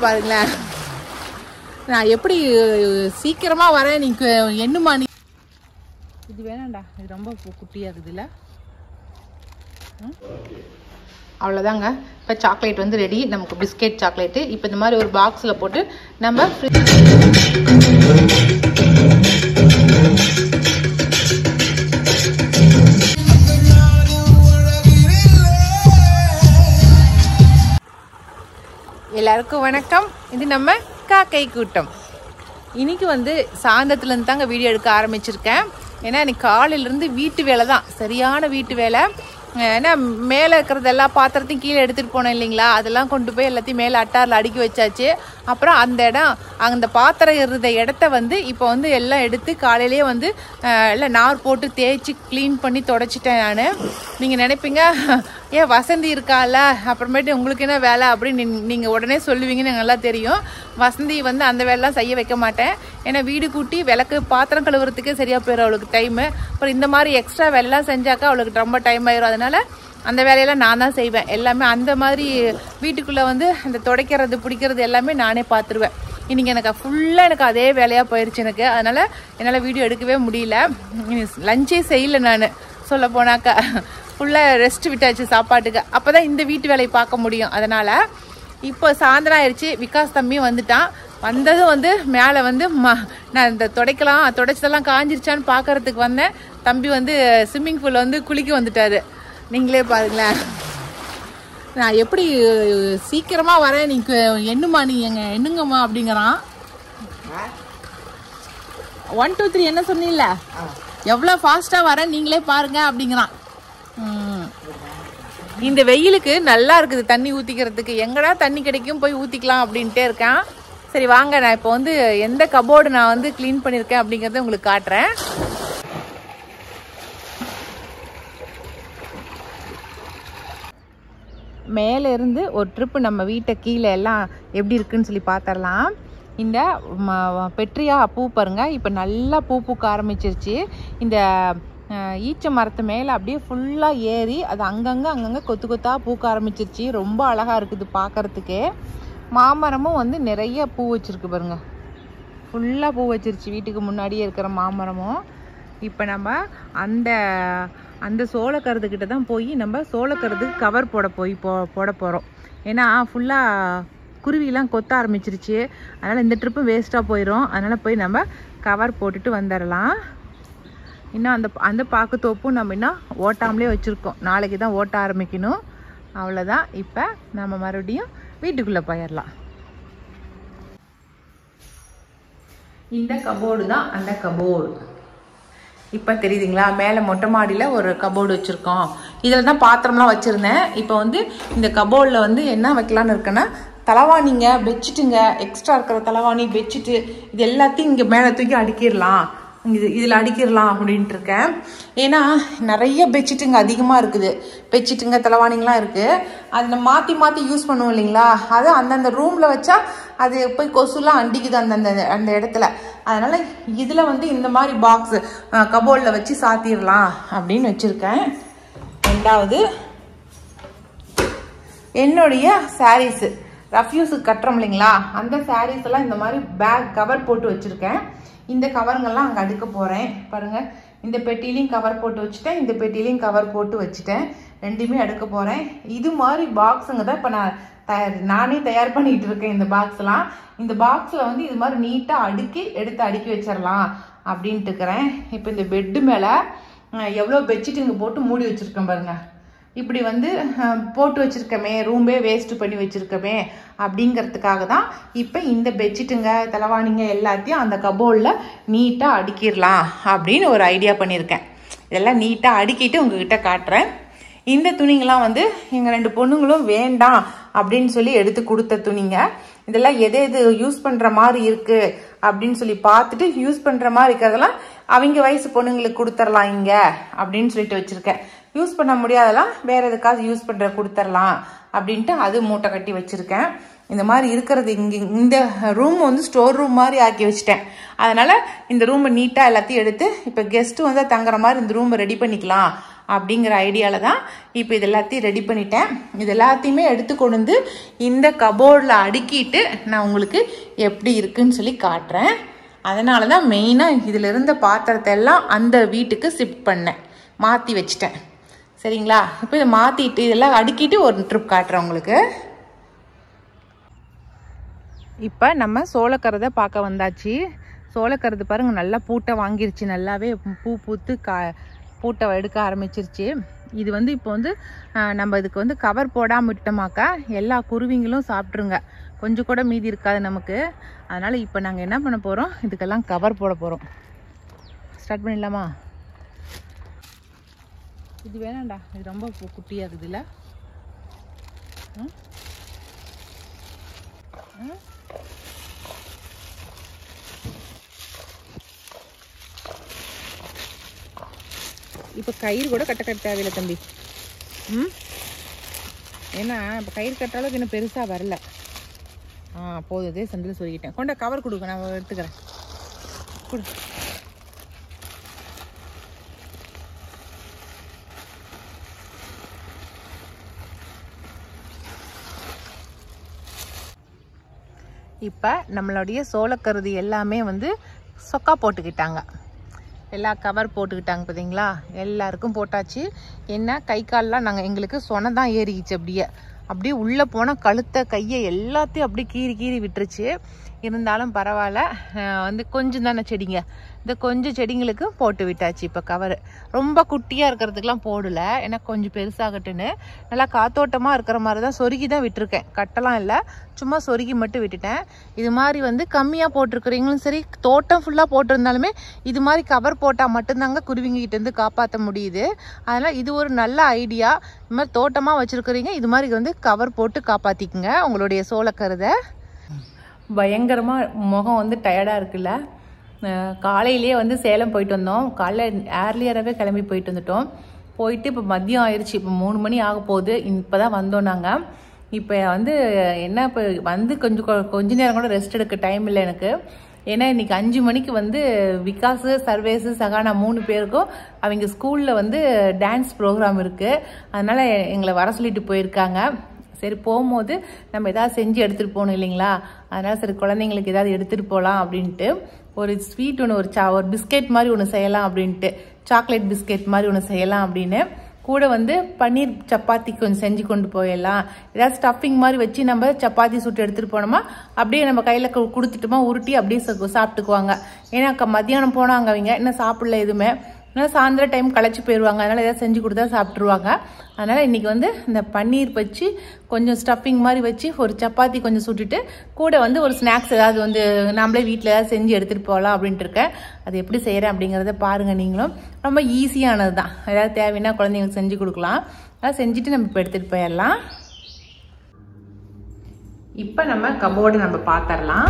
பாருங்களேன் நான் எப்படி சீக்கிரமா வரேன் நீங்க என்னமா நீ இது வேணாம்டா இது ரொம்ப கு- குட்டியா இருக்குதுல்ல ம்? அவ்வளோதாங்க இப்போ சாக்லேட் வந்து ரெடி நமக்கு பிஸ்கெட் சாக்லேட்டு இப்போ இந்த மாதிரி ஒரு பாக்ஸில் போட்டு நம்ம fridge- எல்லாருக்கும் வணக்கம் இது நம்ம காக்கை கூட்டம் இன்னைக்கு வந்து சாயந்தரத்துலேருந்து தாங்க வீடியோ எடுக்க ஆரம்பிச்சிருக்கேன் ஏன்னா இன்னைக்கு காலையிலேருந்து வீட்டு வேலை தான் சரியான வீட்டு வேலை அஹ் ஏன்னா மேலே இருக்கிறது எல்லா பாத்திரத்தையும் கீழே எடுத்துகிட்டு போனோம் இல்லைங்களா அதெல்லாம் கொண்டு போய் எல்லாத்தையும் மேலே அட்டாரில் அடுக்கி வச்சாச்சு அப்புறம் அந்த இடம் அந்த பாத்திரம் இருந்த இடத்த வந்து இப்போ வந்து எல்லாம் எடுத்து காலையிலேயே வந்து அஹ், எல்லாம் நார் போட்டு தேய்ச்சி க்ளீன் பண்ணி தொடச்சிட்டேன் நான் நீங்கள் நினைப்பீங்க ஏன் வசந்தி இருக்கால அப்புறமேட்டு உங்களுக்கு என்ன வேலை அப்படின்னு நீங்கள் உடனே சொல்லுவீங்கன்னு எனக்கு நல்லா தெரியும் வசந்தி வந்து அந்த வேலைலாம் செய்ய வைக்க மாட்டேன் ஏன்னா வீடு கூட்டி விளக்கு பாத்திரம் கழுவுறதுக்கே சரியாக போயிடும் அவளுக்கு டைமு அப்புறம் இந்த மாதிரி எக்ஸ்ட்ரா வேலைலாம் செஞ்சாக்கா அவளுக்கு ரொம்ப டைம் ஆயிரும் அதனால அந்த வேலையெல்லாம் நான் தான் செய்வேன் எல்லாமே அந்த மாதிரி வீட்டுக்குள்ளே வந்து அந்த துடைக்கிறது பிடிக்கிறது எல்லாமே நானே பார்த்துருவேன் இன்னைக்கு எனக்கு ஃபுல்லாக எனக்கு அதே வேலையாக போயிடுச்சு எனக்கு அதனால் என்னால் வீடியோ எடுக்கவே முடியல லஞ்சே செய்யலை நான் சொல்ல போனாக்கா ஃபுல்லாக ரெஸ்ட் விட்டாச்சு சாப்பாட்டுக்கு அப்போ தான் இந்த வீட்டு வேலையை பார்க்க முடியும் அதனால் இப்போ சாயந்தரம் ஆயிடுச்சு விகாஸ் தம்பி வந்துட்டான் வந்ததும் வந்து மேலே வந்து ம நான் இந்த துடைக்கலாம் துடைச்சதெல்லாம் காஞ்சிருச்சான்னு பார்க்கறதுக்கு வந்தேன் தம்பி வந்து ஸ்விம்மிங் பூலில் வந்து குளிக்க வந்துட்டாரு நீங்களே பாருங்களேன் நான் எப்படி சீக்கிரமா வரேன் நீங்க என்னம்மா நீ எங்க என்னங்கம்மா அப்படிங்கிறான் ஒன் டூ த்ரீ என்ன சொன்னீல்ல எவ்வளோ ஃபாஸ்ட்டாக வரேன் நீங்களே பாருங்க அப்படிங்கிறான் ம். இந்த வெயிலுக்கு நல்லா இருக்குது தண்ணி ஊற்றிக்கிறதுக்கு எங்கடா தண்ணி கிடைக்கும் போய் ஊற்றிக்கலாம் அப்படின்ட்டே இருக்கேன் சரி வாங்க நான் இப்போ வந்து எந்த கபோர்டு நான் வந்து க்ளீன் பண்ணியிருக்கேன் அப்படிங்கிறத உங்களுக்கு காட்டுறேன் மேலே இருந்து ஒரு ட்ரிப்பு நம்ம வீட்டை கீழே எல்லாம் எப்படி இருக்குன்னு சொல்லி பார்த்துடலாம் இந்த ம- பெட்ரியா பூ பாருங்க இப்போ நல்லா பூ பூக்க ஆரம்பிச்சிருச்சு இந்த அஹ், ஈச்ச மரத்து மேலே அப்படியே ஃபுல்லாக ஏறி அது அங்கங்கே அங்கங்கே கொத்து கொத்தாக பூக்க ஆரம்பிச்சிருச்சு ரொம்ப அழகாக இருக்குது பார்க்கறதுக்கே மாமரமும் வந்து நிறைய பூ வச்சிருக்கு பாருங்க ஃபுல்லாக பூ வச்சிருச்சு வீட்டுக்கு முன்னாடியே இருக்கிற மாமரமும் இப்போ நம்ம அந்த அந்த சோளக்கருதுக்கிட்ட தான் போய் நம்ம சோளக்கருதுக்கு கவர் போட போய் போ போட போகிறோம் ஏன்னா ஃபுல்லாக குருவிலாம் கொத்த ஆரம்பிச்சிருச்சு அதனால் இந்த ட்ரிப்பு வேஸ்ட்டாக போயிடும் அதனால் போய் நம்ம கவர் போட்டுட்டு வந்துடலாம் இன்னும் அந்த அந்த பாக்கு தோப்பும் நம்ம இன்னும் ஓட்டாமலே வச்சுருக்கோம் நாளைக்கு தான் ஓட்ட ஆரம்பிக்கணும் அவ்வளோதான் இப்போ நம்ம மறுபடியும் வீட்டுக்குள்ளே போயிடலாம் இந்த கபோர்டு தான் அந்த கபோர்டு இப்போ தெரியுதுங்களா மேலே மொட்டை மாடியில் ஒரு கபோர்டு வச்சுருக்கோம் இதில் தான் பாத்திரம்லாம் வச்சுருந்தேன் இப்போ வந்து இந்த கபோர்டில் வந்து என்ன வைக்கலான்னு இருக்கேன்னா தலவாணிங்க பெட்ஷீட்டுங்க எக்ஸ்ட்ரா இருக்கிற தலவாணி பெட்ஷீட்டு இது எல்லாத்தையும் இங்கே மேலே தூக்கி அடுக்கிடலாம் இது இதில் அடிக்கிடலாம் அப்படின்ட்டு இருக்கேன் ஏன்னா நிறைய பெட்ஷீட்டுங்க அதிகமாக இருக்குது பெட்ஷீட்டுங்க தலைவாணிங்களாம் இருக்குது அது நம்ம மாற்றி மாற்றி யூஸ் பண்ணுவோம் இல்லைங்களா அது அந்தந்த ரூமில் வச்சா அது போய் கொசுலாம் அண்டிக்குது அந்தந்த அந்த இடத்துல அதனால் இதில் வந்து இந்த மாதிரி பாக்ஸ் கபோர்டில் வச்சு சாத்திடலாம் அப்படின்னு வச்சுருக்கேன் ரெண்டாவது என்னுடைய சாரீஸு ரஃப்யூஸுக்கு கட்டுறோம் இல்லைங்களா அந்த சாரீஸ் எல்லாம் இந்த மாதிரி பேக் கவர் போட்டு வச்சுருக்கேன் இந்த கவருங்கெல்லாம் அங்கே அடுக்க போகிறேன் பாருங்கள் இந்த பெட்டிலையும் கவர் போட்டு வச்சுட்டேன் இந்த பெட்டிலையும் கவர் போட்டு வச்சுட்டேன் ரெண்டுமே அடுக்க போகிறேன் இது மாதிரி பாக்ஸுங்க தான் இப்போ நான் தயார் நானே தயார் பண்ணிட்டு இருக்கேன் இந்த பாக்ஸ்லாம் இந்த பாக்ஸில் வந்து இது மாதிரி நீட்டாக அடுக்கி எடுத்து அடுக்கி வச்சிடலாம் அப்படின்ட்டு இருக்கிறேன் இப்போ இந்த பெட்டு மேலே எவ்வளோ பெட்ஷீட்டுங்க போட்டு மூடி வச்சுருக்கேன் பாருங்க இப்படி வந்து அஹ், போட்டு வச்சிருக்கமே ரூம்பே வேஸ்ட் பண்ணி வச்சிருக்கமே அப்படிங்கிறதுக்காக தான் இப்போ இந்த பெட்ஷீட்டுங்க தலைவாணிங்க எல்லாத்தையும் அந்த கபோர்டில் நீட்டாக அடுக்கிடலாம் அப்படின்னு ஒரு ஐடியா பண்ணியிருக்கேன் இதெல்லாம் நீட்டாக அடுக்கிட்டு உங்ககிட்ட காட்டுறேன் இந்த துணிங்கெல்லாம் வந்து எங்கள் ரெண்டு பொண்ணுங்களும் வேண்டாம் அப்படின்னு சொல்லி எடுத்து கொடுத்த துணிங்க இதெல்லாம் எது எது யூஸ் பண்ணுற மாதிரி இருக்கு அப்படின்னு சொல்லி பார்த்துட்டு யூஸ் பண்ணுற மாதிரி இருக்கிறதெல்லாம் அவங்க வயசு பொண்ணுங்களுக்கு கொடுத்துர்லாம் இங்கே அப்படின்னு சொல்லிட்டு வச்சுருக்கேன் யூஸ் பண்ண முடியாதெல்லாம் வேற எதுக்காவது யூஸ் பண்ணுற கொடுத்துர்லாம் அப்படின்ட்டு அது மூட்டை கட்டி வச்சுருக்கேன் இந்த மாதிரி இருக்கிறது இங்கே இந்த ரூம் வந்து ஸ்டோர் ரூம் மாதிரி ஆக்கி வச்சுட்டேன் அதனால் இந்த ரூமை நீட்டாக எல்லாத்தையும் எடுத்து இப்போ கெஸ்ட்டு வந்து தங்குற மாதிரி இந்த ரூமை ரெடி பண்ணிக்கலாம் அப்படிங்கிற ஐடியாவில் தான் இப்போ இது எல்லாத்தையும் ரெடி பண்ணிட்டேன் இது எல்லாத்தையுமே எடுத்து கொண்டு வந்து இந்த கபோர்டில் அடுக்கிட்டு நான் உங்களுக்கு எப்படி இருக்குன்னு சொல்லி காட்டுறேன் அதனால தான் மெயினாக இதில் இருந்த பாத்திரத்தை எல்லாம் அந்த வீட்டுக்கு ஷிஃப்ட் பண்ணேன் மாற்றி வச்சிட்டேன் சரிங்களா இப்போ இதை மாற்றிட்டு இதெல்லாம் அடுக்கிட்டு ஒரு ட்ரிப் காட்டுறேன் உங்களுக்கு இப்போ நம்ம சோளக்கருதை பார்க்க வந்தாச்சு சோளக்கருது பாருங்கள் நல்லா பூட்டை வாங்கிருச்சு நல்லாவே பூ பூத்து கா பூட்டை எடுக்க ஆரம்பிச்சிருச்சு இது வந்து இப்போ வந்து ஆஹ், நம்ம இதுக்கு வந்து கவர் போடாமல் விட்டோமாக்கா எல்லா குருவிங்களும் சாப்பிட்ருங்க கொஞ்சம் கூட மீதி இருக்காது நமக்கு அதனால் இப்போ நாங்கள் என்ன பண்ண போகிறோம் இதுக்கெல்லாம் கவர் போட போகிறோம் ஸ்டார்ட் பண்ணிடலாமா இது வேணாம்டா இது ரொம்ப கு- குட்டியா இருக்குதுல்ல ம்? ம்? இப்போ கயிறு கூட கட்ட கட்ட தேவையில்லை தம்பி ம் ஏன்னா இப்போ கயிறு கட்டுற அளவுக்கு இன்னும் பெருசாக வரல ஆ போதும் இதே சந்தில் சொல்லிக்கிட்டேன் கொண்ட கவர் கொடுக்க நான் எடுத்துக்கிறேன் கொடு இப்போ நம்மளுடைய சோளக்கருது எல்லாமே வந்து சொக்கா போட்டுக்கிட்டாங்க எல்லா கவர் போட்டுக்கிட்டாங்க பார்த்தீங்களா எல்லாருக்கும் போட்டாச்சு என்ன கை கால்லாம் நாங்கள் எங்களுக்கு சொனை தான் ஏறிக்கிச்சு அப்படியே அப்படியே உள்ளே போனால் கழுத்தை கையை எல்லாத்தையும் அப்படியே கீறி கீறி விட்டுருச்சு இருந்தாலும் பரவாயில்ல அஹ் வந்து கொஞ்சம் தானே செடிங்க இந்த கொஞ்சம் செடிங்களுக்கு போட்டு விட்டாச்சு இப்போ கவர் ரொம்ப குட்டியாக இருக்கிறதுக்கெலாம் போடல ஏன்னா கொஞ்சம் பெருசாகட்டுன்னு நல்லா காத்தோட்டமாக இருக்கிற மாதிரி தான் சொருகி தான் விட்டுருக்கேன் கட்டலாம் இல்லை சும்மா சொருகி மட்டும் விட்டுட்டேன் இது மாதிரி வந்து கம்மியாக போட்டிருக்கிறீங்களும் சரி தோட்டம் ஃபுல்லாக போட்டிருந்தாலுமே இது மாதிரி கவர் போட்டால் மட்டும்தாங்க குருவிங்க கிட்டேருந்து காப்பாற்ற முடியுது அதனால் இது ஒரு நல்ல ஐடியா இது மாதிரி தோட்டமாக வச்சுருக்கிறீங்க இது மாதிரி வந்து கவர் போட்டு காப்பாற்றிக்குங்க உங்களுடைய சோளக்கருதை பயங்கரமாக முகம் வந்து டயர்டாக இருக்குல்ல அஹ் காலையிலேயே வந்து சேலம் போயிட்டு வந்தோம் காலைல ஏர்லியராகவே கிளம்பி போயிட்டு வந்துட்டோம் போயிட்டு இப்போ மதியம் ஆயிடுச்சு இப்போ மூணு மணி ஆக போகுது இப்போ தான் வந்தோம் நாங்கள் இப்போ வந்து என்ன இப்போ வந்து கொஞ்சம் கொ- கொஞ்ச நேரம் கூட ரெஸ்ட் எடுக்க டைம் இல்லை எனக்கு ஏன்னா இன்னைக்கு அஞ்சு மணிக்கு வந்து விகாஸ் சர்வேஸ் சகானா மூணு பேருக்கும் அவங்க ஸ்கூலில் வந்து டான்ஸ் ப்ரோக்ராம் இருக்குது அதனால் எங்களை வர சொல்லிட்டு போயிருக்காங்க சரி போகும்போது நம்ம ஏதாவது செஞ்சு எடுத்துகிட்டு போகணும் இல்லைங்களா அதனால் சரி குழந்தைங்களுக்கு ஏதாவது எடுத்துகிட்டு போகலாம் அப்படின்ட்டு ஒரு ஸ்வீட் ஒன்று ஒரு சா ஒரு பிஸ்கெட் மாதிரி ஒன்று செய்யலாம் அப்படின்ட்டு சாக்லேட் பிஸ்கெட் மாதிரி ஒன்று செய்யலாம் அப்படின்னு கூட வந்து பன்னீர் சப்பாத்தி கொஞ்சம் செஞ்சு கொண்டு போயிடலாம் ஏதாவது ஸ்டஃபிங் மாதிரி வச்சு நம்ம சப்பாத்தி சுட்டு எடுத்துகிட்டு போனோமா அப்படியே நம்ம கையில் கொடுத்துட்டோமா உருட்டி அப்படியே சா- சாப்பிட்டுக்குவாங்க ஏன்னா க- மத்தியானம் போனாங்க அவங்க இன்னும் சாப்பிடல எதுவுமே ஆனால் சாயந்தரம் டைம் களைச்சி போயிடுவாங்க அதனால் ஏதாவது செஞ்சு கொடுத்தா சாப்பிட்ருவாங்க அதனால் இன்றைக்கி வந்து இந்த பன்னீர் வச்சு கொஞ்சம் ஸ்டஃபிங் மாதிரி வச்சு ஒரு சப்பாத்தி கொஞ்சம் சுட்டுட்டு கூட வந்து ஒரு ஸ்நாக்ஸ் ஏதாவது வந்து நாமளே வீட்டில் ஏதாவது செஞ்சு எடுத்துகிட்டு போகலாம் அப்படின்ட்டு இருக்கேன் அது எப்படி செய்கிறேன் அப்படிங்கிறத பாருங்கள் நீங்களும் ரொம்ப ஈஸியானது தான் ஏதாவது தேவைன்னா குழந்தைங்களுக்கு செஞ்சு கொடுக்கலாம் அதெல்லாம் செஞ்சுட்டு நம்ம இப்போ எடுத்துகிட்டு போயிடலாம் இப்போ நம்ம கபோர்டு நம்ம பார்த்துடலாம்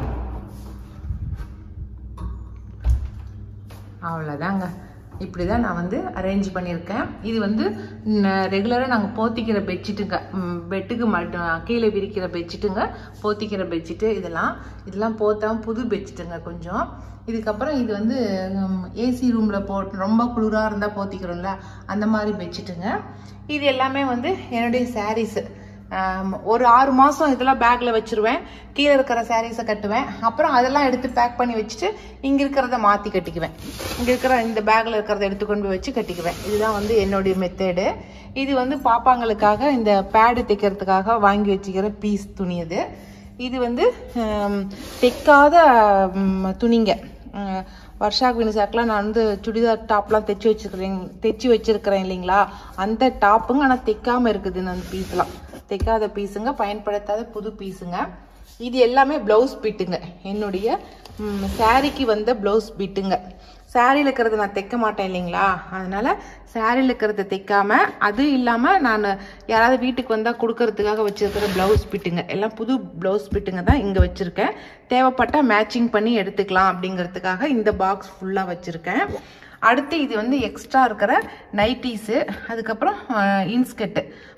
அவ்வளோதாங்க இப்படி தான் நான் வந்து அரேஞ்ச் பண்ணியிருக்கேன் இது வந்து ரெகுலராக நாங்கள் போத்திக்கிற பெட்ஷீட்டுங்க ம், பெட்டுக்கு மட்டும் கீழே விரிக்கிற பெட்ஷீட்டுங்க போத்திக்கிற பெட்ஷீட்டு இதெல்லாம் இதெல்லாம் போத்தாம புது பெட்ஷீட்டுங்க கொஞ்சம் இதுக்கப்புறம் இது வந்து ஏசி ரூமில் போட்டு ரொம்ப குளிராக இருந்தால் போத்திக்கிறோம்ல அந்த மாதிரி பெட்ஷீட்டுங்க இது எல்லாமே வந்து என்னுடைய சாரீஸு ஆம், ஒரு ஆறு மாதம் இதெல்லாம் பேக்கில் வச்சிருவேன் கீழே இருக்கிற சாரீஸை கட்டுவேன் அப்புறம் அதெல்லாம் எடுத்து பேக் பண்ணி வச்சுட்டு இங்கே இருக்கிறத மாற்றி கட்டிக்குவேன் இங்கே இருக்கிற இந்த பேக்கில் இருக்கிறத எடுத்து கொண்டு போய் வச்சு கட்டிக்குவேன் இதுதான் வந்து என்னுடைய மெத்தேடு இது வந்து பாப்பாங்களுக்காக இந்த பேடு தைக்கிறதுக்காக வாங்கி வச்சுக்கிற பீஸ் துணி இது இது வந்து ஆம், தைக்காத ம், துணிங்க ம், வர்ஷாக் வினிசாக்கெலாம் நான் வந்து சுடிதார் டாப்லாம் தைச்சி வச்சிருக்கிறேன் தைச்சி வச்சிருக்கிறேன் இல்லைங்களா அந்த டாப்புங்க ஆனால் தைக்காம இருக்குது அந்த பீஸ்லாம் தைக்காத பீஸுங்க பயன்படுத்தாத புது பீஸுங்க இது எல்லாமே ப்ளவுஸ் பிட்டுங்க என்னுடைய ம், சாரிக்கு வந்த ப்ளவுஸ் பிட்டுங்க சாரியில் இருக்கிறத நான் தைக்க மாட்டேன் இல்லைங்களா அதனால சாரியில் இருக்கிறத தைக்காம அது இல்லாமல் நான் யாராவது வீட்டுக்கு வந்தால் கொடுக்கறதுக்காக வச்சிருக்கிற ப்ளவுஸ் பிட்டுங்க எல்லாம் புது ப்ளவுஸ் பிட்டுங்க தான் இங்கே வச்சுருக்கேன் தேவைப்பட்டால் மேட்சிங் பண்ணி எடுத்துக்கலாம் அப்படிங்கிறதுக்காக இந்த பாக்ஸ் ஃபுல்லாக வச்சுருக்கேன் அடுத்து இது வந்து எக்ஸ்ட்ரா இருக்கிற நைட்டீஸு அதுக்கப்புறம் இன்ஸ்கர்ட்டு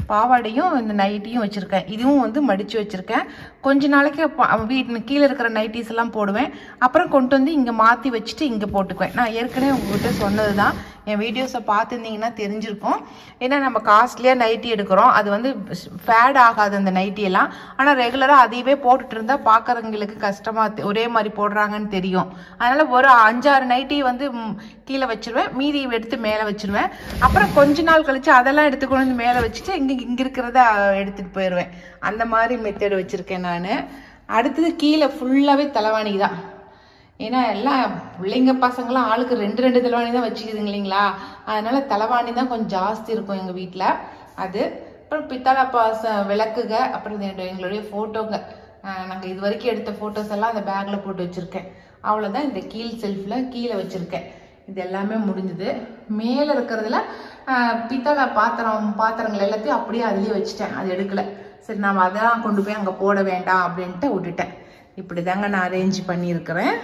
பாவாடையும் இந்த நைட்டியும் வச்சுருக்கேன் இதுவும் வந்து மடித்து வச்சுருக்கேன் கொஞ்ச நாளைக்கு ப- வீட்டு கீழே இருக்கிற நைட்டிஸ் எல்லாம் போடுவேன் அப்புறம் கொண்டு வந்து இங்கே மாற்றி வச்சுட்டு இங்கே போட்டுக்குவேன் நான் ஏற்கனவே உங்ககிட்ட சொன்னது தான் என் வீடியோஸை பார்த்துருந்தீங்கன்னா தெரிஞ்சிருக்கும் ஏன்னா நம்ம காஸ்ட்லியாக நைட்டி எடுக்கிறோம் அது வந்து ஃபேட் ஆகாது அந்த நைட்டி எல்லாம் ஆனால் ரெகுலராக அதையவே போட்டுட்டு இருந்தால் பார்க்குறவங்களுக்கு கஷ்டமாக ஒரே மாதிரி போடுறாங்கன்னு தெரியும் அதனால் ஒரு அஞ்சாறு நைட்டி வந்து ம், கீழே வச்சிருவேன் மீதி எடுத்து மேலே வச்சிருவேன் அப்புறம் கொஞ்ச நாள் கழிச்சு அதெல்லாம் எடுத்து கொண்டு வந்து மேலே வச்சுட்டு இங்கே இங்கே இருக்கிறத எடுத்துகிட்டு போயிடுவேன் அந்த மாதிரி மெத்தட் வச்சுருக்கேன் நான் அடுத்தது கீழே ஃபுல்லாகவே தலைவாணி தான் ஏன்னா எல்லாம் பிள்ளைங்க பசங்களாம் ஆளுக்கு ரெண்டு ரெண்டு தலைவாணி தான் வச்சுக்குதுங்க இல்லைங்களா அதனால தலைவாணி தான் கொஞ்சம் ஜாஸ்தி இருக்கும் எங்கள் வீட்டில் அது அப்புறம் பித்தளை பாச விளக்குக அப்புறம் இது எங்க- எங்களுடைய ஃபோட்டோங்க நாங்கள் இது வரைக்கும் எடுத்த ஃபோட்டோஸ் எல்லாம் அந்த பேக்கில் போட்டு வச்சுருக்கேன் அவ்வளோதான் இந்த கீழ் செல்ஃபில் கீழே வச்சுருக்கேன் இது எல்லாமே முடிஞ்சுது மேலே இருக்கிறதுல ஆஹ், பித்தளை பாத்திரம் பாத்திரங்கள் எல்லாத்தையும் அப்படியே அதுலேயே வச்சுட்டேன் அது எடுக்கல சரி நாம் அதெல்லாம் கொண்டு போய் அங்கே போட வேண்டாம் அப்படின்ட்டு விட்டுட்டேன் இப்படி தாங்க நான் அரேஞ்ச் பண்ணியிருக்கிறேன்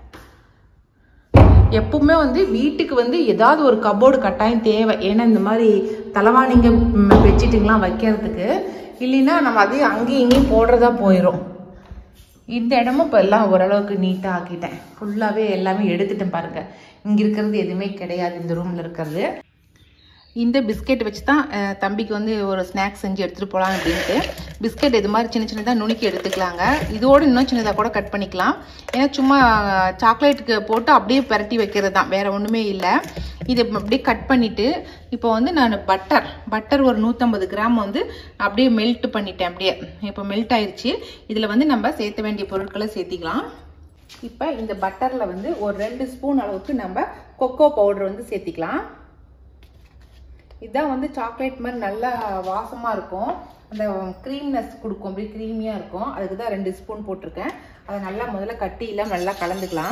எப்பவுமே வந்து வீட்டுக்கு வந்து ஏதாவது ஒரு கபோர்டு கட்டாயம் தேவை ஏன்னா இந்த மாதிரி தலைவாணிங்க ம், பெட்ஷீட்டுங்கெல்லாம் வைக்கிறதுக்கு இல்லைன்னா நம்ம அதையும் அங்கேயும் இங்கேயும் போடுறதா போயிடும் இந்த இடமும் இப்போ எல்லாம் ஓரளவுக்கு நீட்டாக ஆக்கிட்டேன் ஃபுல்லாகவே எல்லாமே எடுத்துட்டேன் பாருங்க இங்கே இருக்கிறது எதுவுமே கிடையாது இந்த ரூமில் இருக்கிறது இந்த பிஸ்கெட் வச்சு தான் அஹ், தம்பிக்கு வந்து ஒரு ஸ்நாக்ஸ் செஞ்சு எடுத்துகிட்டு போகலாம் அப்படின்ட்டு பிஸ்கெட் இது மாதிரி சின்ன சின்னதாக நுணுக்கி எடுத்துக்கலாங்க இதோடு இன்னும் சின்னதாக கூட கட் பண்ணிக்கலாம் ஏன்னா சும்மா சாக்லேட்டுக்கு போட்டு அப்படியே பிரட்டி வைக்கிறது தான் வேறு ஒன்றுமே இல்லை இது அப்படியே கட் பண்ணிவிட்டு இப்போ வந்து நான் பட்டர் பட்டர் ஒரு நூற்றம்பது கிராம் வந்து அப்படியே மெல்ட் பண்ணிட்டேன் அப்படியே இப்போ மெல்ட் ஆயிடுச்சு இதில் வந்து நம்ம சேர்த்த வேண்டிய பொருட்களை சேர்த்திக்கலாம் இப்போ இந்த பட்டரில் வந்து ஒரு ரெண்டு ஸ்பூன் அளவுக்கு நம்ம கொக்கோ பவுடர் வந்து சேர்த்திக்கலாம் இதான் வந்து சாக்லேட் மாதிரி நல்லா வாசமாக இருக்கும் அந்த க்ரீம்னஸ் கொடுக்கும் அப்படியே க்ரீமியாக இருக்கும் அதுக்கு தான் ரெண்டு ஸ்பூன் போட்டிருக்கேன் அதை நல்லா முதல்ல கட்டியில் நல்லா கலந்துக்கலாம்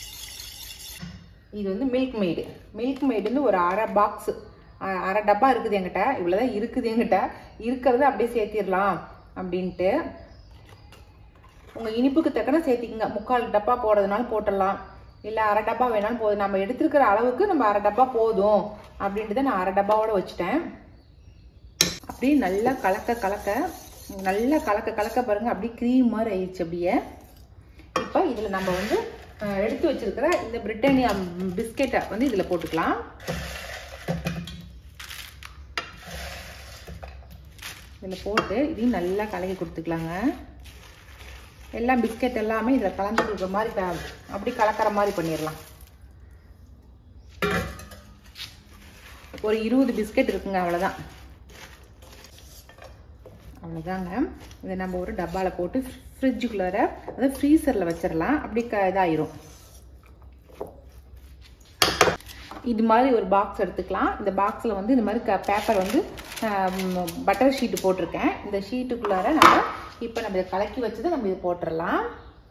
இது வந்து மில்க் மெய்டு மில்க் மெய்டு வந்து ஒரு அரை பாக்ஸு அரை டப்பா இருக்குது என்கிட்ட இவ்வளோதான் இருக்குது என்கிட்ட இருக்கிறத அப்படியே சேர்த்திடலாம் அப்படின்ட்டு உங்கள் இனிப்புக்கு தக்கன சேர்த்திக்கங்க முக்கால் டப்பா போடுறதுனால போட்டுடலாம் இல்லை அரை டப்பா வேணாலும் போதும் நம்ம எடுத்துருக்கிற அளவுக்கு நம்ம அரை டப்பா போதும் அப்படின்ட்டு தான் நான் அரை டப்பாவோட வச்சுட்டேன் அப்படியே நல்லா கலக்க கலக்க நல்லா கலக்க கலக்க பாருங்க அப்படியே க்ரீம் மாதிரி ஆயிடுச்சு அப்படியே இப்போ இதில் நம்ம வந்து அஹ், எடுத்து வச்சிருக்கிற இந்த பிரிட்டானியா பிஸ்கெட்டை வந்து இதில் போட்டுக்கலாம் இதில் போட்டு இதையும் நல்லா கலக்கி கொடுத்துக்கலாங்க எல்லாம் பிஸ்கெட் எல்லாமே இதில் கலந்து கொடுக்குற மாதிரி க- அப்படி கலக்கிற மாதிரி பண்ணிடலாம் ஒரு இருபது பிஸ்கெட் இருக்குங்க அவ்வளோதான் அவ்வளோதாங்க இதை நம்ம ஒரு டப்பாவில் போட்டு ஃப்ரிட்ஜுக்குள்ளார அதாவது ஃப்ரீசரில் வச்சிடலாம் அப்படி க இதாயிரும் இது மாதிரி ஒரு பாக்ஸ் எடுத்துக்கலாம் இந்த பாக்ஸில் வந்து இந்த மாதிரி க பேப்பர் வந்து பட்டர் ஷீட்டு போட்டிருக்கேன் இந்த ஷீட்டுக்குள்ளார நம்ம இப்போ நம்ம இதை கலக்கி வச்சதை நம்ம இதை போட்டுடலாம்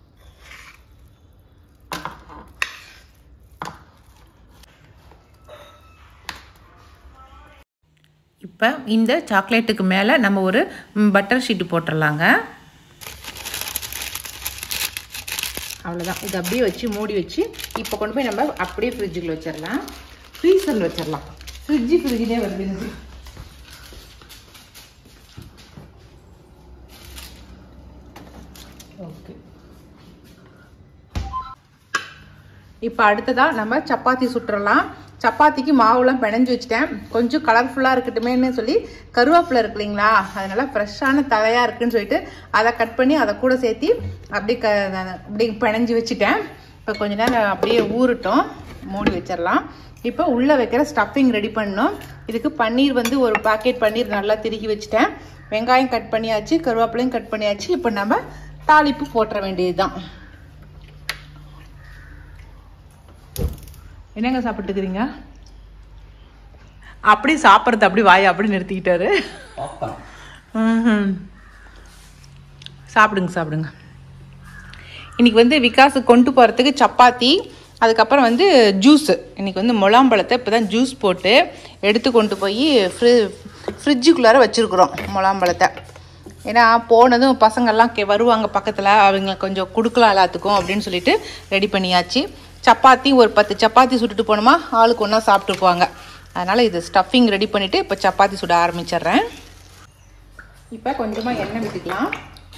இப்போ இந்த சாக்லேட்டுக்கு மேலே நம்ம ஒரு பட்டர் ஷீட்டு போட்டுடலாங்க அவ்வளோதான் இது அப்படியே வச்சு மூடி வச்சு இப்போ கொண்டு போய் நம்ம அப்படியே ஃப்ரிட்ஜுக்குள்ள வச்சிடலாம் ஃப்ரீசரில் வச்சிடலாம் ஃப்ரிட்ஜு ஃப்ரிட்ஜிலே வருது எனக்கு ஓகே இப்போ அடுத்ததாக நம்ம சப்பாத்தி சுட்டுறலாம் சப்பாத்திக்கு மாவுலாம் பிணைஞ்சு வச்சுட்டேன் கொஞ்சம் கலர்ஃபுல்லாக இருக்கட்டுமேன்னு சொல்லி கருவேப்பிலை இருக்கு இல்லைங்களா அதனால ஃப்ரெஷ்ஷான தலையாக இருக்குன்னு சொல்லிட்டு அதை கட் பண்ணி அதை கூட சேர்த்தி அப்படி க அப்படி பிணைஞ்சு வச்சுட்டேன் இப்போ கொஞ்ச நேரம் அப்படியே ஊறட்டும் மூடி வச்சிடலாம் இப்போ உள்ளே வைக்கிற ஸ்டஃபிங் ரெடி பண்ணணும் இதுக்கு பன்னீர் வந்து ஒரு பாக்கெட் பன்னீர் நல்லா திருக்கி வச்சுட்டேன் வெங்காயம் கட் பண்ணியாச்சு கருவேப்பிலையும் கட் பண்ணியாச்சு இப்போ நம்ம தாளிப்பு போட்டுற வேண்டியது தான் என்னங்க சாப்பிட்டுக்கிறீங்க அப்படி சாப்பிட்றது அப்படி வாயை அப்படி நிறுத்திக்கிட்டாரு ம்ஹும். சாப்பிடுங்க சாப்பிடுங்க இன்னைக்கு வந்து விகாஸுக்கு கொண்டு போகிறதுக்கு சப்பாத்தி அதுக்கப்புறம் வந்து ஜூஸு இன்னைக்கு வந்து முலாம்பழத்தை இப்போ தான் ஜூஸ் போட்டு எடுத்து கொண்டு போய் ஃப்ரி ஃப்ரிட்ஜுக்குள்ளார வச்சுருக்குறோம் முலாம்பழத்தை ஏன்னா போனதும் பசங்கள்லாம் கே வருவாங்க பக்கத்தில் அவங்க கொஞ்சம் கொடுக்கலாம் எல்லாத்துக்கும் அப்படின்னு சொல்லிட்டு ரெடி பண்ணியாச்சு சப்பாத்தி ஒரு பத்து சப்பாத்தி சுட்டுட்டு போனோமா ஆளுக்கு ஒன்றா சாப்பிட்டுக்குவாங்க அதனால் இது ஸ்டஃபிங் ரெடி பண்ணிவிட்டு இப்போ சப்பாத்தி சுட ஆரம்பிச்சிடுறேன் இப்போ கொஞ்சமாக எண்ணெய் விட்டுக்கலாம்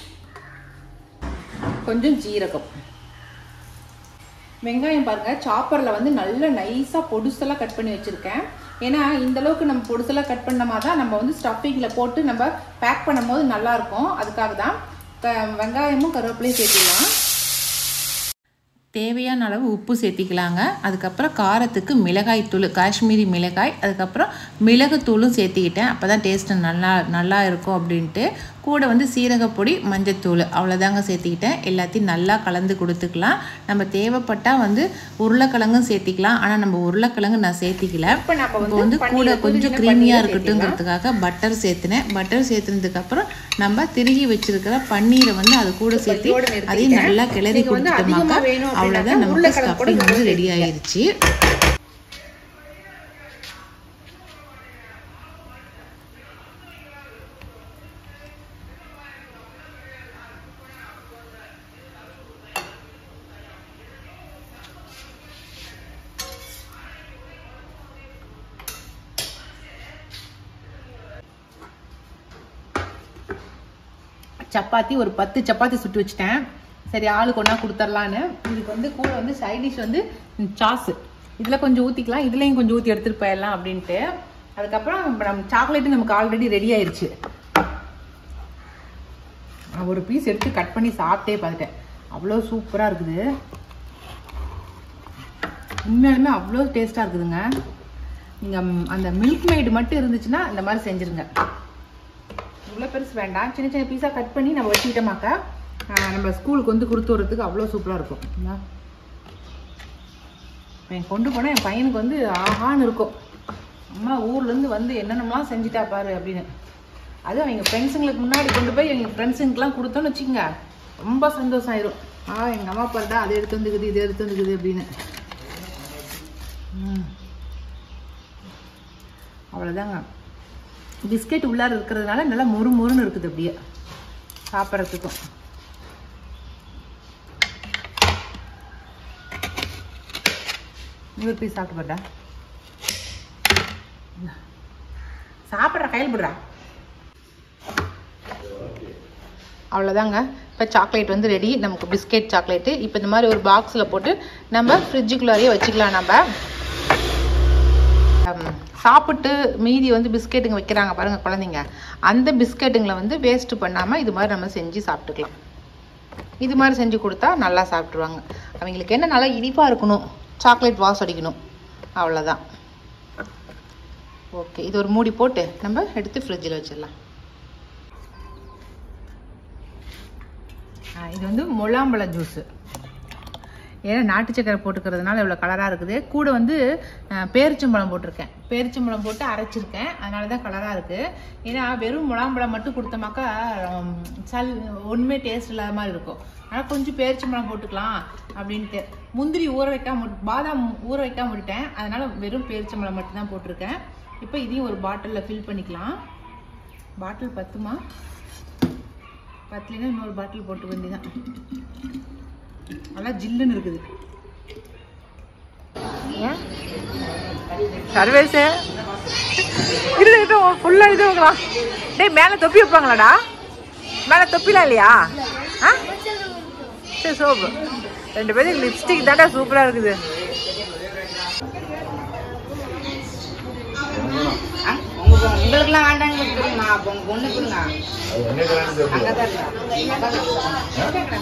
கொஞ்சம் ஜீரகம் வெங்காயம் பாருங்க சாப்பரில் வந்து நல்ல நைஸாக பொடுசெல்லாம் கட் பண்ணி வச்சுருக்கேன் ஏன்னா இந்த அளவுக்கு நம்ம பொடுசெல்லாம் கட் பண்ணோமா தான் நம்ம வந்து ஸ்டஃபிங்கில் போட்டு நம்ம பேக் பண்ணும்போது நல்லாயிருக்கும் அதுக்காக தான் க- வெங்காயமும் கருவேப்பிலையும் சேர்த்துக்கலாம் தேவையான அளவு உப்பு சேர்த்திக்கலாங்க அதுக்கப்புறம் காரத்துக்கு மிளகாய் தூள் காஷ்மீரி மிளகாய் அதுக்கப்புறம் மிளகுத்தூளும் சேர்த்திக்கிட்டேன் அப்போ தான் டேஸ்ட்டு நல்லா நல்லா இருக்கும் அப்படின்ட்டு கூட வந்து சீரகப்பொடி மஞ்சத்தூள் அவ்வளோதாங்க சேர்த்திக்கிட்டேன் எல்லாத்தையும் நல்லா கலந்து கொடுத்துக்கலாம் நம்ம தேவைப்பட்டால் வந்து உருளைக்கிழங்கும் சேர்த்திக்கலாம் ஆனால் நம்ம உருளைக்கிழங்கு நான் சேர்த்திக்கல இப்போ நம்ம இப்போ வந்து கூட கொஞ்சம் க்ரீமியாக இருக்கட்டுங்கிறதுக்காக பட்டர் சேர்த்துனேன் பட்டர் சேர்த்துனதுக்கப்புறம் நம்ம திருகி வச்சிருக்கிற பன்னீரை வந்து அது கூட சேர்த்து இதோட நிறுத்திட்டேன். அதையும் நல்லா கிளறி நீங்க வந்து அதிகமா கொடுத்துட்டோமாக்கா வேணும் அவ்வளோதான் அப்படின்னாக்கா நமக்கு உருளைக்கிழங்கு கூட ஸ்டஃபிங் வந்து இதோட ரெடி ஆயிருச்சு சப்பாத்தி ஒரு பத்து சப்பாத்தி சுட்டு வச்சுட்டேன் சரி ஆளுக்கு ஒன்றா கொடுத்துர்லான்னு இதுக்கு வந்து கூட வந்து சைட் டிஷ் வந்து சாஸு இதில் கொஞ்சம் ஊற்றிக்கலாம் இதுலேயும் கொஞ்சம் ஊற்றி எடுத்துகிட்டு போயிடலாம் அப்படின்ட்டு அதுக்கப்புறம் இப்ப நம்ம சாக்லேட்டு நமக்கு ஆல்ரெடி ரெடி ஆயிருச்சு நான் ஒரு பீஸ் எடுத்து கட் பண்ணி சாப்பிட்டே பார்த்துட்டேன் அவ்வளோ சூப்பராக இருக்குது உண்மையாலுமே அவ்வளோ டேஸ்ட்டாக இருக்குதுங்க நீங்கள் அந்த மில்க் மேடு மட்டும் இருந்துச்சுன்னா இந்த மாதிரி செஞ்சுருங்க இவ்வளோ பெருசு வேண்டாம் சின்ன சின்ன பீஸாக கட் பண்ணி நம்ம வச்சுக்கிட்டோமாக்கா ஆஹ், நம்ம ஸ்கூலுக்கு வந்து கொடுத்து வரதுக்கு அவ்வளோ சூப்பராக இருக்கும் என்ன? என் கொண்டு போனால் என் பையனுக்கு வந்து ஆஹான்னு இருக்கும் அம்மா ஊர்லேருந்து வந்து என்னென்னலாம் செஞ்சுட்டா பாரு அப்படின்னு அதுவும் அவங்க ஃப்ரெண்ட்ஸுங்களுக்கு முன்னாடி கொண்டு போய் எங்கள் ஃப்ரெண்ட்ஸுங்களுக்குலாம் கொடுத்தோன்னு வச்சுக்கோங்க ரொம்ப சந்தோஷம் ஆயிரும் ஆ எங்கள் அம்மா பாருடா அது எடுத்து வந்துக்குது இது எடுத்து வந்துக்குது அப்படின்னு ம். அவ்வளோதாங்க பிஸ்கெட் உள்ளார இருக்கிறதுனால நல்லா மொறு மொறுன்னு இருக்குது அப்படியே சாப்பிட்றதுக்கும் நீ ஒரு பீஸ் சாப்பிட்டு போட்டா சாப்பிட்ற கையில் விடுறா அவ்வளோதாங்க இப்போ சாக்லேட் வந்து ரெடி நமக்கு பிஸ்கெட் சாக்லேட்டு இப்போ இந்த மாதிரி ஒரு பாக்ஸில் போட்டு நம்ம ஃப்ரிட்ஜுக்குள்ளாரையே வச்சுக்கலாம் நம்ம ஹம், சாப்பிட்டு மீதி வந்து பிஸ்கெட்டுங்க வைக்கிறாங்க பாருங்க குழந்தைங்க அந்த பிஸ்கெட்டுங்களை வந்து வேஸ்ட் பண்ணாமல் இது மாதிரி நம்ம செஞ்சு சாப்பிட்டுக்கலாம் இது மாதிரி செஞ்சு கொடுத்தா நல்லா சாப்பிட்ருவாங்க அவங்களுக்கு என்ன நல்லா இனிப்பாக இருக்கணும் சாக்லேட் வாஸ் அடிக்கணும் அவ்வளோதான் ஓகே இது ஒரு மூடி போட்டு நம்ம எடுத்து ஃப்ரிட்ஜில் வச்சிடலாம் ஆ, இது வந்து முலாம்பழ ஜூஸு ஏன்னா நாட்டு சக்கரை போட்டுக்கிறதுனால இவ்வளோ கலராக இருக்குது கூட வந்து அஹ், பேரிச்சம்பழம் போட்டிருக்கேன் பேரிச்சம்பழம் போட்டு அரைச்சிருக்கேன் அதனால தான் கலராக இருக்குது ஏன்னா வெறும் முலாம்பழம் மட்டும் கொடுத்தோமாக்கா உம், சல் ஒன்றுமே டேஸ்ட் இல்லாத மாதிரி இருக்கும் ஆனால் கொஞ்சம் பேரிச்சம்பழம் போட்டுக்கலாம் அப்படின்ட்டு முந்திரி ஊற வைக்காம விட்டு- பாதாம் ஊற வைக்காம விட்டுட்டேன் அதனால வெறும் பேரிச்சம்பழம் மட்டும்தான் போட்டிருக்கேன் இப்போ இதையும் ஒரு பாட்டிலில் ஃபில் பண்ணிக்கலாம் பாட்டில் பத்துமா பத்துலனா இன்னொரு பாட்டில் போட்டு வேண்டியதான் நல்லா ஜில்லுன்னு இருக்குது ஏன் சர்வேஸு இரு இரு ஃபுல்லாக இது வைக்கலாம் டேய் மேலே தொப்பி வைப்பாங்களாடா மேலே தொப்பிலாம் இல்லையா ஆ சரி சோப்பு ரெண்டு பேரும் லிப்ஸ்டிக் தாண்டா சூப்பராக இருக்குது உங்களுக்குலாம் வேண்டாங்க தெரியுமா அப்போ உங்க பொண்ணு கொடுங்க அங்கதான் இருக்கா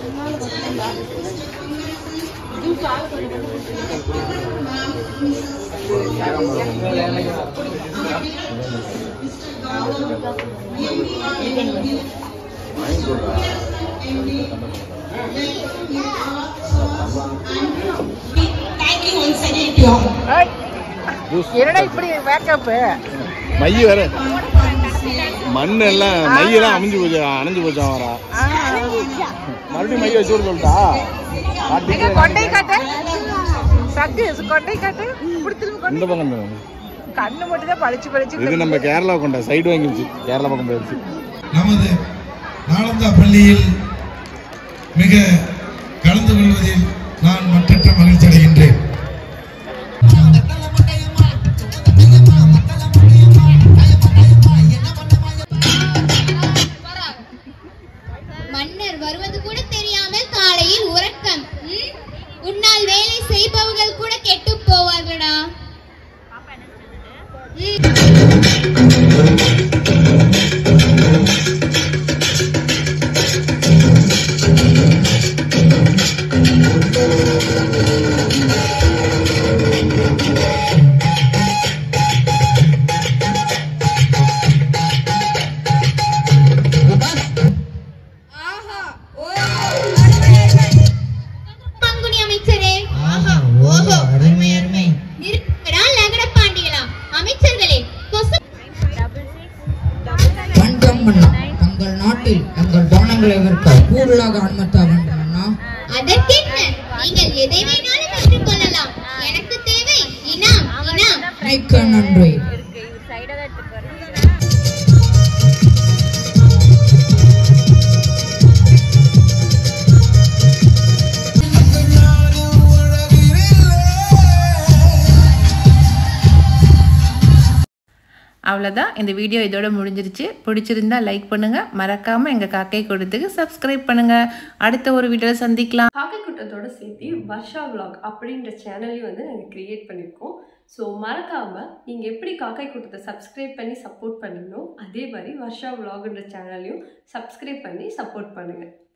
என்னடா இப்படி மேக்கப்பு மைய வேற மண் எல்லாம் மையெல்லாம் அமைஞ்சு போச்சு அணைஞ்சு போச்சு வரா மறுபடியும் மைய வச்சு விட சொல்லிட்டா எங்க கொண்டை காட்டு சக்தி கொண்டை காட்டு இப்படி திரும்பி இந்த கொண்டை பக்கம் தான். கண்ணு மட்டும் தான் பளிச்சு பளிச்சு இது நம்ம கேரளா கொண்ட சைடு வாங்கிச்சு கேரளா பக்கம் போயிடுச்சு நமது நாளந்தா பள்ளியில் மிக கலந்து கொள்வதில் நான் மற்றற்ற மகிழ்ச்சி அடைகின்றேன் Thank செய்பவர்கள் கூட கெட்டு போவார்களடா பங்குனி அமைச்சரே ஓஹோ அருமை அருமை நிறுத்துங்கடா லகட பாண்டிகளா அமைச்சர்களே கொசு வணக்கம் அண்ணா தங்கள் நாட்டில் தங்கள் பானங்களை விற்க கூடுதலாக அனுமதிக்க வேண்டும் அண்ணா அதற்கென்ன நீங்கள் எதை வேணாலும் பெற்றுக்கொள்ளலாம் எனக்கு தேவை இனாம் இனாம் மிக்க நன்றி அவ்வளோதான் இந்த வீடியோ இதோட முடிஞ்சிருச்சு பிடிச்சிருந்தா லைக் பண்ணுங்கள் மறக்காமல் எங்கள் காக்கை கொடுத்துக்கு சப்ஸ்கிரைப் பண்ணுங்கள் அடுத்த ஒரு வீடியோவில் சந்திக்கலாம் காக்கை கூட்டத்தோட சேர்த்து வர்ஷா vlog அப்படின்ற சேனலையும் வந்து நாங்கள் க்ரியேட் பண்ணியிருக்கோம் ஸோ மறக்காமல் நீங்கள் எப்படி காக்கை கூட்டத்தை சப்ஸ்கிரைப் பண்ணி சப்போர்ட் பண்ணீங்களோ அதே மாதிரி வர்ஷா vlogன்ற சேனலையும் சப்ஸ்கிரைப் பண்ணி சப்போர்ட் பண்ணுங்கள்